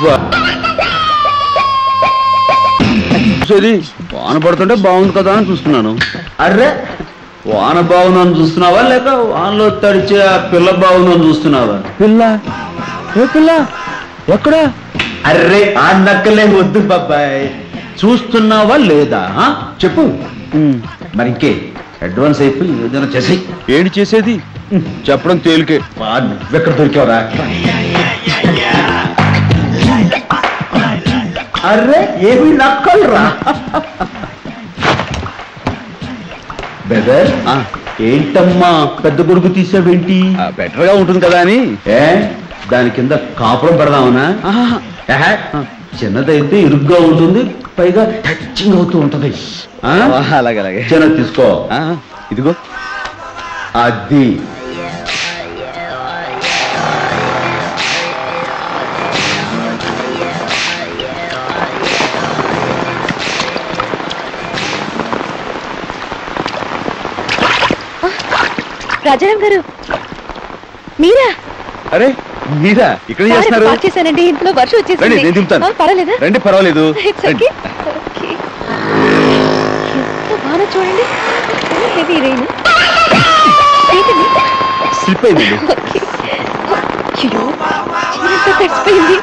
చూసేది వాన పడుతుంటే బాగుంది కదా అని చూస్తున్నాను అర్రే వాన బాగుందని చూస్తున్నావా లేక వానలో తడిచే ఆ పిల్ల బాగుందని చూస్తున్నావా పిల్ల ఏ పిల్ల ఎక్కడా అర్రే ఆ నక్కలే వద్దు బాబాయ్ చూస్తున్నావా లేదా ఆ? చెప్పు మరి ఇంకే అడ్వాన్స్ అయిపోయి ఏదైనా చేసి ఏంటి చేసేది చెప్పడం తేలికే నువ్వెక్కడ దొరికావరా అర్రే ఏమి నక్కలరా బెదర్ ఏంటమ్మా పెద్ద గొడుగు తీసావేంటి బెటర్ గా ఉంటుంది కదా అని ఏ దాని కింద కాపురం పెడదామనా ఏహే, చిన్నదైతే ఇరుగ్గా ఉంటుంది పైగా టచింగ్ అవుతూ ఉంటది అలాగే అలాగే చిన్నది తీసుకో ఇదిగో అది రాజారాం గారు మీరా అరే మీరా ఇక్కడ కారు చేస్తున్నారు పార్క్ చేశానండి ఇంట్లో వర్షం వచ్చేసింది రండి నేను దింపుతాను ఆ, పర్వాలేదా రండి పర్వాలేదు It's okay. Okay. ఎంత బాగా చూడండి హెవీ రెయిన్ ఏంటండి స్లిప్ అయిందండి ఓకే అయ్యో చీరంతా తడిసిపోయింది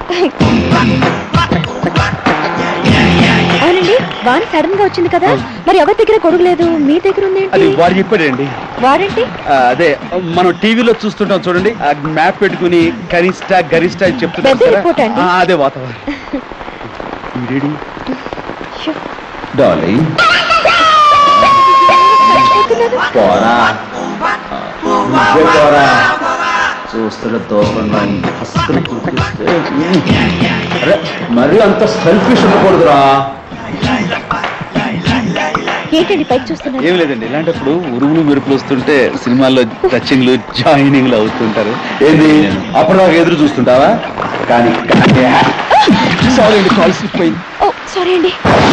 అవునండి వాన సడన్ గా వచ్చింది కదా మరి ఎవరి దగ్గర కొడుకు లేదు మీ దగ్గర అది ఉందేంటి వాడు చెప్పాడండి వాడండి ఆ, అదే మనం టీవీలో చూస్తుంటాం చూడండి ఆ మ్యాప్ పెట్టుకుని కనిష్ట గరిష్ట అని చెప్తున్నారు పెద్ద కదా? రిపోర్ట్ అండి. ఆ, అదే వాతావరణం ఈడేడి? అయ్యో, డార్లింగ్ చచ్చిపోతున్నాను. పోరా నువ్వే పోరా చూస్తుంటే దోపంగా ఉంది హస్కలు కురిపిస్తే, ఉమ్. అరే మరీ అంత సెల్ఫిష్ ఉండకూడదురా ఏంటండి పైకి చూస్తున్నారు ఏం లేదండి ఇలాంటప్పుడు ఉరుములు మెరుపులు వస్తుంటే సినిమాల్లో టచింగ్లు జాయినింగ్లు అవుతుంటారు ఏంది అప్పుడు నాకు ఎదురు చూస్తుంటావా కానీ సారీ అండి కాల్ స్లిప్ అయింది ఓ సారీ అండి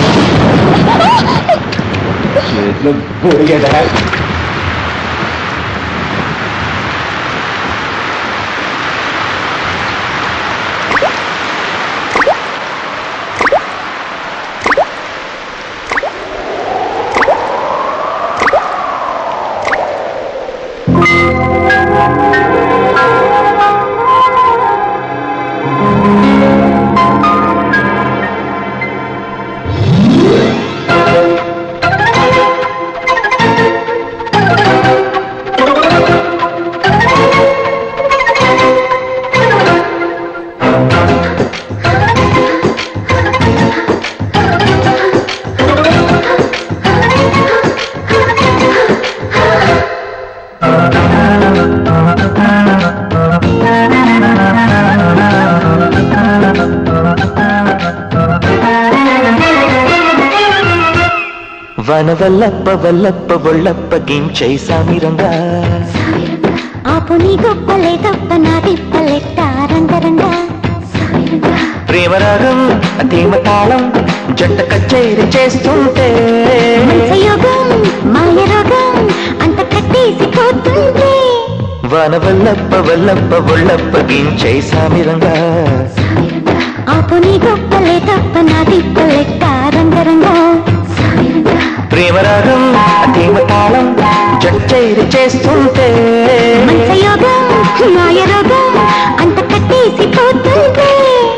చేతిలో బొరిగేదా వన వల్లప్ప వల్లప్ప ఒళ్ళప్ప గించై సామిరంగా ఆపు నీ గొప్పలే తప్ప నా తిప్పలెట్ట రంగరంగ ప్రేమరాగం అతీమ తాళం జంట కచేరి చేస్తుంటే మంచయోగం మాయ రోగం అంత కట్టేసి పోతుంటే వన వల్లప్ప వల్లప్ప ఒళ్ళప్ప గించై సామిరంగా ఆపు నీ గొప్పలే తప్ప నా తిప్పలెట్ట రంగరంగ ప్రేమరాగం అతీమ తాళం జంటైరి చేస్తుంటే మంచయోగం మాయ రోగం అంత కట్టేసి పోతుంటే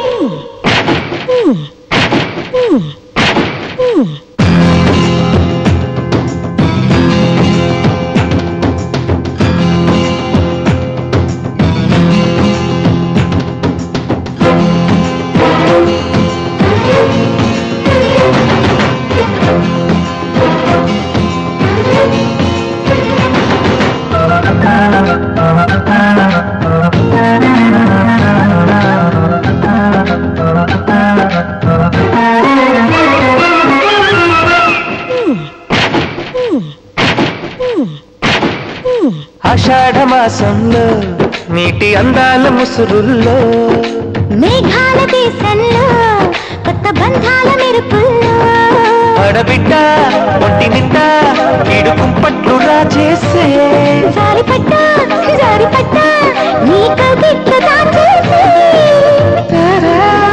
ఆషాఢ మాసంలో నీటి అందాల ముసురుల్లో మేఘాల దేశంలో కొత్త బంధాల మెరుపుల్లో పడబిడ్డ ఒంటి నిండా కీడు కుంపట్లురా చేసే జారి పట్టా జారి పట్టా నీ కవిత్వ దాచేసి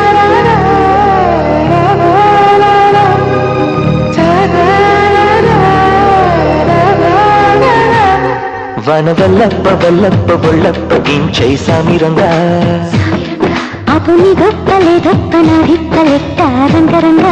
వనవల్లప్ప వల్లప్ప బొల్లప్ప గించై సామిరంగా అపుని గొప్పలే గొప్పన రిప్పలెట్ట రంగరంగ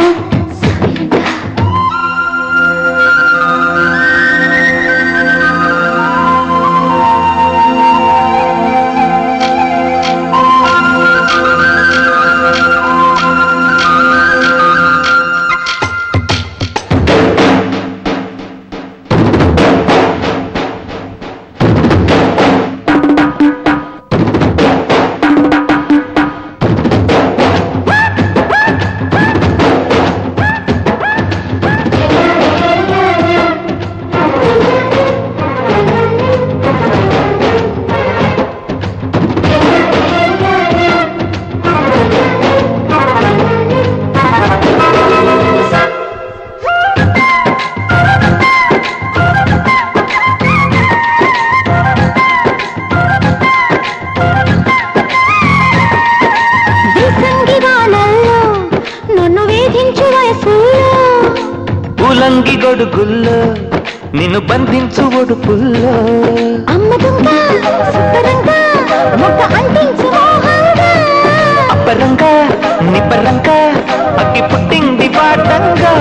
విసంగి వానల్లో నన్ను వేధించు వయసులో ఉలంగి గొడుగుల్లో నిన్ను బంధించు ఒడుపుల్లో అమ్మ దుంగ సుబ్బరంగా మొక్క అంటించు మోహంగా అప్పరంగా నిప్పరంగా అగ్గి పుట్టింది పాటంగా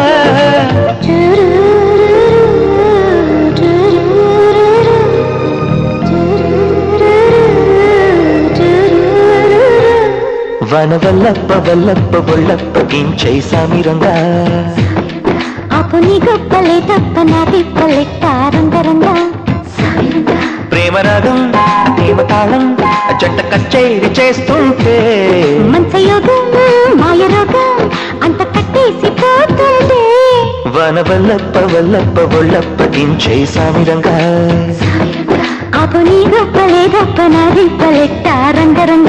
వనవల్లప్ప వల్లప్ప బొల్లప్ప గించై సామిరంగా అపుని గొప్పలే తప్పన తిప్పలెట్ట రంగరంగ ప్రేమరాగం ప్రేమతాళం జంట కచేరి చేస్తుంటే మంచయోగం మాయ రోగం అంత కట్టేసి పోతుంటే వనవల్లప్ప వల్లప్ప బొల్లప్ప గించై సామిరంగా అపుని గొప్పలే తప్పన తిప్పలెట్ట రంగరంగ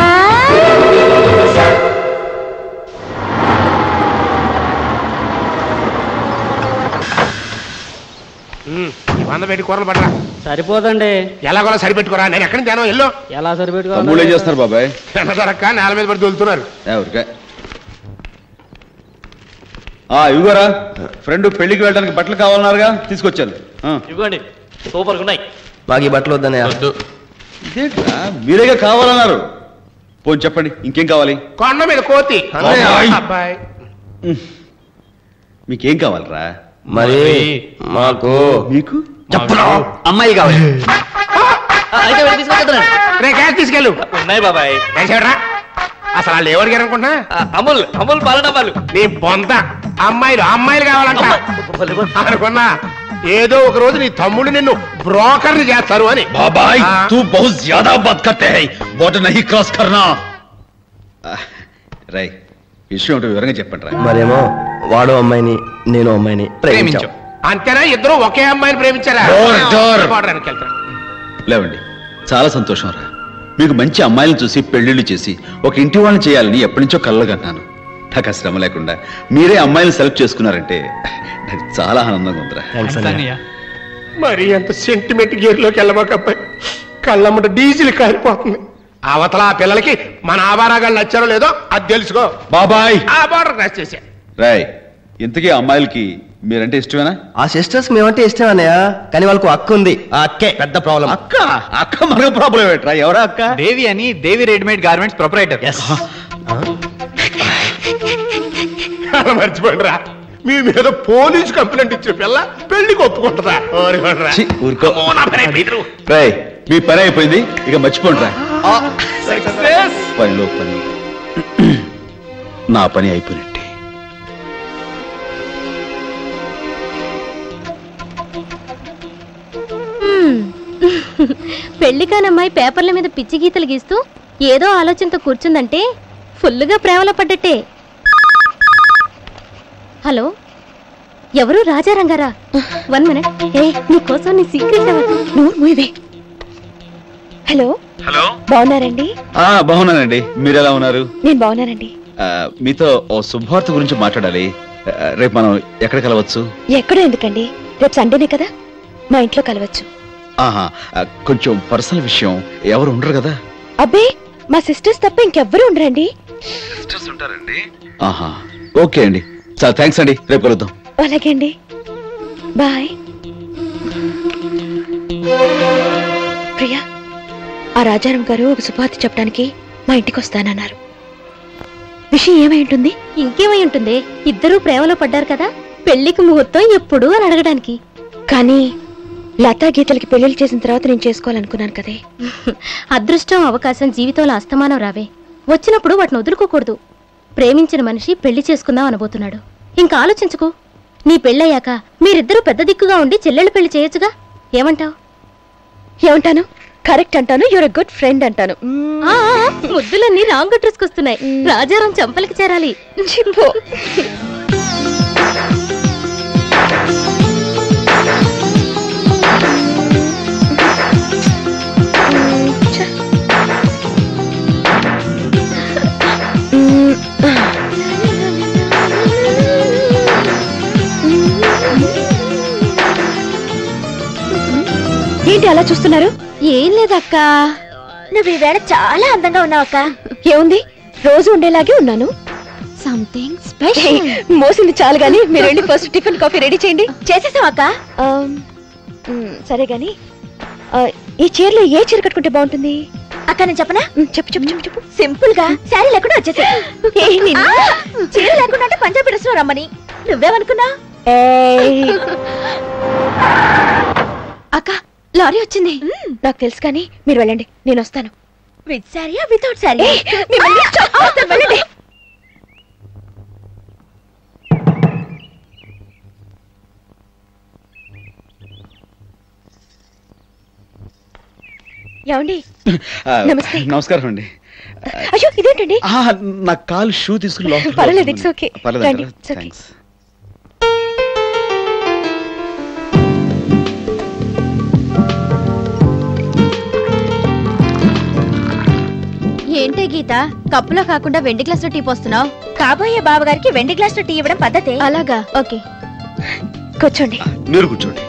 వంద పెట్టి కూరలు పడరా సరిపోదండి ఎలాగోలా సరిపెట్టుకోరా నేను ఎక్కడి తేనో ఎల్లో ఎలా తమ్ముళ్ళు ఏం సరిపెట్టుకోవాలి చేస్తున్నారు బాబాయ్ దొరక్క నేల మీద పడి దొలుతున్నారు ఎవరికే ఆ ఇవిగోరా ఫ్రెండ్ పెళ్లికి వెళ్ళడానికి బట్టలు కావాలన్నారుగా తీసుకొచ్చాను ఆ. ఇవ్వండి సూపర్ ఉన్నాయి మాకు ఈ బట్టలు వద్దనే ఇదేంట్రా మీరేగా కావాలన్నారు పోని చెప్పండి ఇంకేం కావాలి కొండ మీద కోతి అబ్బాయ్. అబ్బాయి మీకేం కావాలరా మరి మాకు మీకు అమ్మాయి కావాలి అయితే వెళ్ళి తీసుకొచ్చేద్దానండి. రే క్యాష్ తీసుకెళ్ళు ఉన్నాయి బాబాయ్ వేసాడరా అసలు వాళ్ళు ఎవరు అనుకుంటున్నా ఆ, అమూల్ అమూల్ పాల డబ్బాలు నీ బొంత అమ్మాయిలు అమ్మాయిలు కావాలంట అనుకున్నా ఏదో ఒక రోజు నీ తమ్ముడు నిన్ను బ్రోకర్ని చేస్తారు అని బాబాయ్ ఆ. తూ బహుత్ జ్యాదా బాత్ కర్తే హై బోర్డర్ నహీ క్రాస్ కర్నా రై విషయం ఏంటో వివరంగా చెప్పండి రా మరేమో వాడు అమ్మాయిని నేను అమ్మాయిని ప్రేమించాం అంతేనా ఇద్దరు ఒకే అమ్మాయిని ప్రేమించారా డోర్, డోర్. పోవడానికి వెళ్తారు లేవండి చాలా సంతోషం రా మీకు మంచి అమ్మాయిలను చూసి పెళ్లిళ్ళు చేసి ఒక ఇంటి వాళ్ళని చేయాలని ఎప్పటి నుంచో కళ్ళగంటాను నాకు ఆ శ్రమ లేకుండా మీరే అమ్మాయిని సెలెక్ట్ చేసుకున్నారంటే నాకు చాలా ఆనందంగా ఉందిరా థ్యాంక్స్ అన్నయ్య మరి అంత సెంటిమెంట్ గేర్లోకి వెళ్ళమాక అబ్బాయి కళ్ళమ్మట డీజిల్ కారిపోతుంది అవతల ఆ పిల్లలకి మన ఆభారాగాళ్ళు నచ్చారో లేదో అది తెలుసుకో బాబాయ్ ఆ బార్డర్ క్రాస్ చేసా రాయ్ ఇంతకీ ఆ అమ్మాయిలకి మీరంటే ఇష్టమేనా ఆ సిస్టర్స్ మేమంటే ఇష్టం అన్నయ్య కానీ వాళ్ళకు అక్క ఉంది ఆ అక్కే పెద్ద ప్రాబ్లం అక్క అక్క మనకు ప్రాబ్లం ఏంట్రా ఎవరా అక్క దేవి అని దేవి రెడీమేడ్ గార్మెంట్స్ ప్రొపరేటర్ అలా మర్చిపోండి రా మీ మీద పోలీస్ కంప్లైంట్ ఇచ్చిన పిల్ల పెళ్లికి ఒప్పుకుంటుందా ఓరి వాడురా. ఛీ, ఊరుకో. అమ్మో, నా పని అయిపోయింది. రాయ్ మీ పని అయిపోయింది ఇక మర్చిపోండి రా పనిలో పని నా పని అయిపోయినట్టే పెళ్లి కానమ్మాయి పేపర్ల మీద పిచ్చి గీతలు గీస్తూ ఏదో ఆలోచనతో కూర్చుందంటే ఫుల్లుగా ప్రేమలో పడ్డట్టే హలో ఎవరు రాజారంగారా వన్ మినిట్ ఏ నీకోసం నీ సీక్రెట్ నువ్వు మూవే హలో హలో బాగున్నారండి ఆ బాగున్నానండి మీరు ఎలా ఉన్నారు నేను బాగున్నానండి ఆ, మీతో ఓ శుభవార్త గురించి మాట్లాడాలి ఆ, రేపు మనం ఎక్కడ కలవచ్చు ఎక్కడో ఎందుకండి రేపు సండేనే కదా మా ఇంట్లో కలవచ్చు ఆహా ఆ, కొంచెం పర్సనల్ విషయం ఎవరు ఉండరు కదా అబ్బే మా సిస్టర్స్ తప్ప ఇంకెవ్వరూ ఉండరండి ఆహా ఓకే అండి చాలా థ్యాంక్స్ అండి రేపు కలుద్దాం అలాగే అండి బాయ్ ఆ రాజారాం గారు ఒక శుభార్త చెప్పడానికి మా ఇంటికి వస్తానన్నారు విషయం ఏమై ఉంటుంది ఇంకేమై ఉంటుంది ఇద్దరూ ప్రేమలో పడ్డారు కదా పెళ్లికి ముహూర్తం ఎప్పుడు అని అడగడానికి కానీ లతా గీతలకి పెళ్లిళ్ళు చేసిన తర్వాత నేను చేసుకోవాలనుకున్నాను కదే అదృష్టం అవకాశం జీవితంలో అస్తమానం రావే వచ్చినప్పుడు వాటిని వదులుకోకూడదు ప్రేమించిన మనిషి పెళ్లి చేసుకుందాం అనబోతున్నాడు ఇంకా ఆలోచించుకో నీ పెళ్ళయ్యాక మీరిద్దరూ పెద్ద దిక్కుగా ఉండి చెల్లెళ్ళు పెళ్లి చేయొచ్చుగా ఏమంటావ్ ఏమంటాను కరెక్ట్ అంటాను యువర్ గుడ్ ఫ్రెండ్ అంటాను ఆ, ఆ, ముద్దులన్నీ రాంగ్ అడ్రస్కి వస్తున్నాయి రాజారాం చంపలకి చేరాలి చిప్పో ఏంటి అలా చూస్తున్నారు ఏం లేదక్క నువ్వు ఈవేళ చాలా అందంగా ఉన్నావు అక్క ఏముంది రోజు ఉండేలాగే ఉన్నాను సంథింగ్ మోసింది చాలు గాని మీరు వెళ్ళి ఫస్ట్ టిఫిన్ కాఫీ రెడీ చేయండి చేసేసాం అక్క సరే గాని ఆ, ఈ చీరలో ఏ చీర కట్టుకుంటే బాగుంటుంది అక్క నేను చెప్పనా చెప్పు చెప్పు చెప్పు చెప్పు సింపుల్ గా శారీ లేకుండా వచ్చేసా చీర లేకుండా అంటే పంజాబీ డ్రెస్ లో రమ్మని నువ్వేమనుకున్నా అక్క లారీ వచ్చింది నాకు తెలుసు కానీ మీరు వెళ్ళండి నేను వస్తాను విత్ శారీయా వితౌట్ శారీ వెళ్ళండి ఏమండి నమస్తే. నమస్కారం అండి అయ్యో ఇదేంటండి ఆ, నా కాలు షూ తీసుకుని లోపలికి పర్వాలేదు, వెళ్తున్నాను. it's okay. పర్లేదు రండి, అంటారా? it's okay. Thanks. ఏంటే గీత కప్పులో కాకుండా వెండి గ్లాస్ లో టీ పోస్తున్నావు కాబోయే బావగారికి వెండి గ్లాస్ టీ ఇవ్వడం పద్ధతే అలాగా ఓకే కూర్చోండి మీరు కూర్చోండి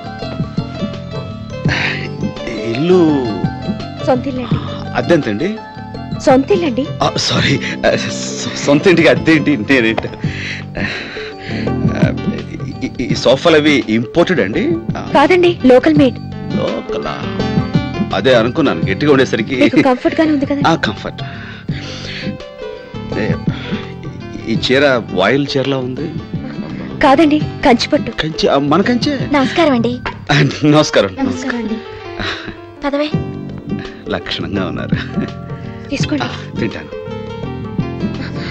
ఇల్లు సొంతిల్లండి అద్దెంతండి సొంతిల్లండి సారీ సొంత ఇంటికి అద్దె ఏంటి నేనేంటి ఈ- ఈ సోఫాలు అవి ఇంపోర్టెడ్ అండి కాదండి లోకల్ మేడ్ లోకలా అదే అనుకున్నాను గట్టిగా ఉండేసరికి మీకు కంఫర్ట్ గానే ఉంది కదా ఆ కంఫర్ట్ ఈ చీర వాయిల్ చీరలా ఉంది కాదండి కంచిపట్టు కంచి ఆ, మన కంచే నమస్కారం అండి ఆ, నమస్కారం నమస్కారం అండి పదవే లక్షణంగా ఉన్నారు తీసుకోండి ఆ, తింటాను